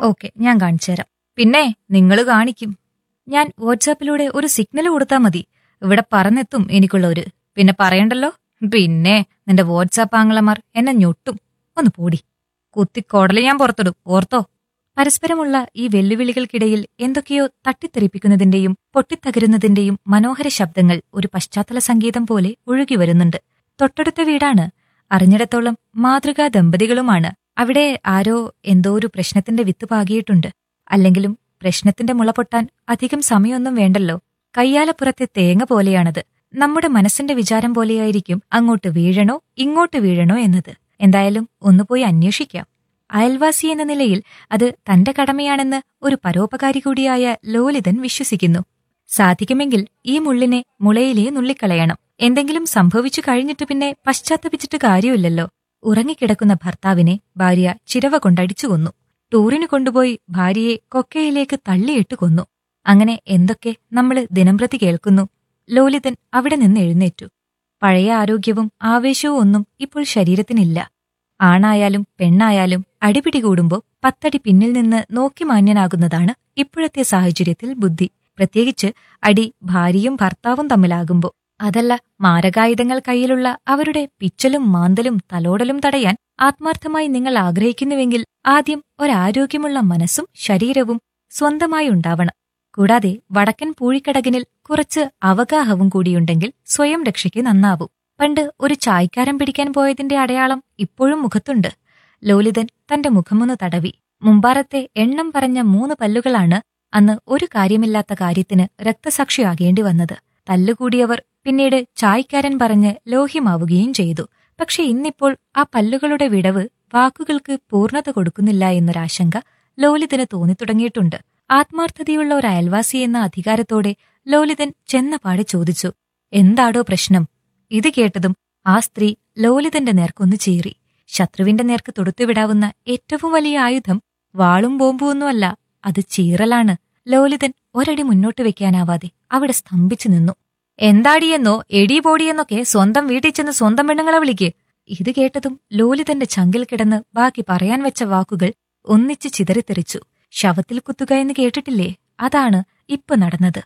okay ഞാൻ കാണിച്ചുതരാം പിന്നെ നിങ്ങൾ കാണിക്കും ഞാൻ വാട്സാപ്പിലൂടെ ഒരു സിഗ്നൽ കൊടുത്താൽ മതി ഇവിടെ പറന്നെത്തും എനിക്കുള്ള ഒരു പിന്നെ പറയണ്ടല്ലോ പിന്നെ നിന്റെ വാട്സാപ്പ് ആങ്ങളമാർ എന്നെ ഞൊട്ടും ഒന്ന് പോടി കുത്തിക്കോടല് ഞാൻ പുറത്തിടും ഓർത്തോ പരസ്പരമുള്ള ഈ വെല്ലുവിളികൾക്കിടയിൽ എന്തൊക്കെയോ തട്ടിത്തെറിപ്പിക്കുന്നതിന്റെയും പൊട്ടിത്തകരുന്നതിന്റെയും മനോഹര ശബ്ദങ്ങൾ ഒരു പശ്ചാത്തല സംഗീതം പോലെ ഒഴുകി വരുന്നുണ്ട് തൊട്ടടുത്ത വീടാണ് അറിഞ്ഞിടത്തോളം മാതൃകാ ദമ്പതികളുമാണ് അവിടെ ആരോ എന്തോ ഒരു പ്രശ്നത്തിന്റെ വിത്ത് പാകിയിട്ടുണ്ട് അല്ലെങ്കിലും പ്രശ്നത്തിന്റെ മുള പൊട്ടാൻ അധികം സമയമൊന്നും വേണ്ടല്ലോ കയ്യാലപ്പുറത്തെ തേങ്ങ പോലെയാണത് നമ്മുടെ മനസ്സിന്റെ വിചാരം പോലെയായിരിക്കും അങ്ങോട്ട് വീഴണോ ഇങ്ങോട്ട് വീഴണോ എന്നത് എന്തായാലും ഒന്ന് പോയി അന്വേഷിക്കാം അയൽവാസി എന്ന നിലയിൽ അത് തന്റെ കടമയാണെന്ന് ഒരു പരോപകാരി കൂടിയായ ലോലിതൻ വിശ്വസിക്കുന്നു സാധിക്കുമെങ്കിൽ ഈ മുള്ളിനെ മുളയിലേ നുള്ളിക്കളയണം എന്തെങ്കിലും സംഭവിച്ചു കഴിഞ്ഞിട്ട് പിന്നെ പശ്ചാത്തപിച്ചിട്ട് കാര്യമില്ലല്ലോ ഉറങ്ങിക്കിടക്കുന്ന ഭർത്താവിനെ ഭാര്യ ചിരവ കൊണ്ടടിച്ചു കൊന്നു ടൂറിന് കൊണ്ടുപോയി ഭാര്യയെ കൊക്കയിലേക്ക് തള്ളിയിട്ട് കൊന്നു അങ്ങനെ എന്തൊക്കെ നമ്മള് ദിനംപ്രതി കേൾക്കുന്നു ലോലിതൻ അവിടെ നിന്ന് എഴുന്നേറ്റു പഴയ ആരോഗ്യവും ആവേശവും ഒന്നും ഇപ്പോൾ ശരീരത്തിനില്ല ആണായാലും പെണ്ണായാലും അടിപിടി കൂടുമ്പോൾ പത്തടി പിന്നിൽ നിന്ന് നോക്കി മാന്യനാകുന്നതാണ് ഇപ്പോഴത്തെ സാഹചര്യത്തിൽ ബുദ്ധി പ്രത്യേകിച്ച് അടി ഭാര്യയും ഭർത്താവും തമ്മിലാകുമ്പോൾ അതല്ല മാരകായുധങ്ങൾ കയ്യിലുള്ള അവരുടെ പിച്ചലും മാന്തലും തലോടലും തടയാൻ ആത്മാർത്ഥമായി നിങ്ങൾ ആഗ്രഹിക്കുന്നുവെങ്കിൽ ആദ്യം ഒരാരോഗ്യമുള്ള മനസ്സും ശരീരവും സ്വന്തമായി ഉണ്ടാവണം കൂടാതെ വടക്കൻ പൂഴിക്കടകിനിൽ കുറച്ച് അവഗാഹവും കൂടിയുണ്ടെങ്കിൽ സ്വയം രക്ഷയ്ക്ക് നന്നാവും പണ്ട് ഒരു ചായക്കാരൻ പിടിക്കാൻ പോയതിന്റെ അടയാളം ഇപ്പോഴും മുഖത്തുണ്ട് ലോലിതൻ തന്റെ മുഖമൊന്ന് തടവി മുമ്പാറത്തെ എണ്ണം പറഞ്ഞ മൂന്ന് പല്ലുകളാണ് അന്ന് ഒരു കാര്യമില്ലാത്ത കാര്യത്തിന് രക്തസാക്ഷിയാകേണ്ടി വന്നത് തല്ലുകൂടിയവർ പിന്നീട് ചായക്കാരൻ പറഞ്ഞ് ലോഹ്യമാവുകയും ചെയ്തു പക്ഷെ ഇന്നിപ്പോൾ ആ പല്ലുകളുടെ വിടവ് വാക്കുകൾക്ക് പൂർണ്ണത കൊടുക്കുന്നില്ല എന്നൊരാശങ്ക ലോലിതന് തോന്നിത്തുടങ്ങിയിട്ടുണ്ട് ആത്മാർത്ഥതയുള്ള ഒരു അയൽവാസി എന്ന അധികാരത്തോടെ ലോലിതൻ ചെന്നപാടെ ചോദിച്ചു എന്താടോ പ്രശ്നം ഇത് കേട്ടതും ആ സ്ത്രീ ലോലിതന്റെ നേർക്കൊന്ന് ചീറി ശത്രുവിന്റെ നേർക്ക് തൊടുത്തുവിടാവുന്ന ഏറ്റവും വലിയ ആയുധം വാളും ബോംബുമൊന്നുമല്ല അത് ചീറലാണ് ലോലിതൻ ഒരടി മുന്നോട്ട് വെക്കാനാവാതെ അവിടെ സ്തംഭിച്ചു നിന്നു എന്താടിയെന്നോ എടി പോടിയെന്നൊക്കെ സ്വന്തം വീട്ടിൽ ചെന്ന് സ്വന്തം പെണ്ണുങ്ങളെ വിളിക്ക് ഇത് കേട്ടതും ലോലിതന്റെ ചങ്കിൽ കിടന്ന് ബാക്കി പറയാൻ വെച്ച വാക്കുകൾ ഒന്നിച്ച് ചിതറിത്തെറിച്ചു ശവത്തിൽ കുത്തുക എന്ന് കേട്ടിട്ടില്ലേ അതാണ് ഇപ്പൊ നടന്നത്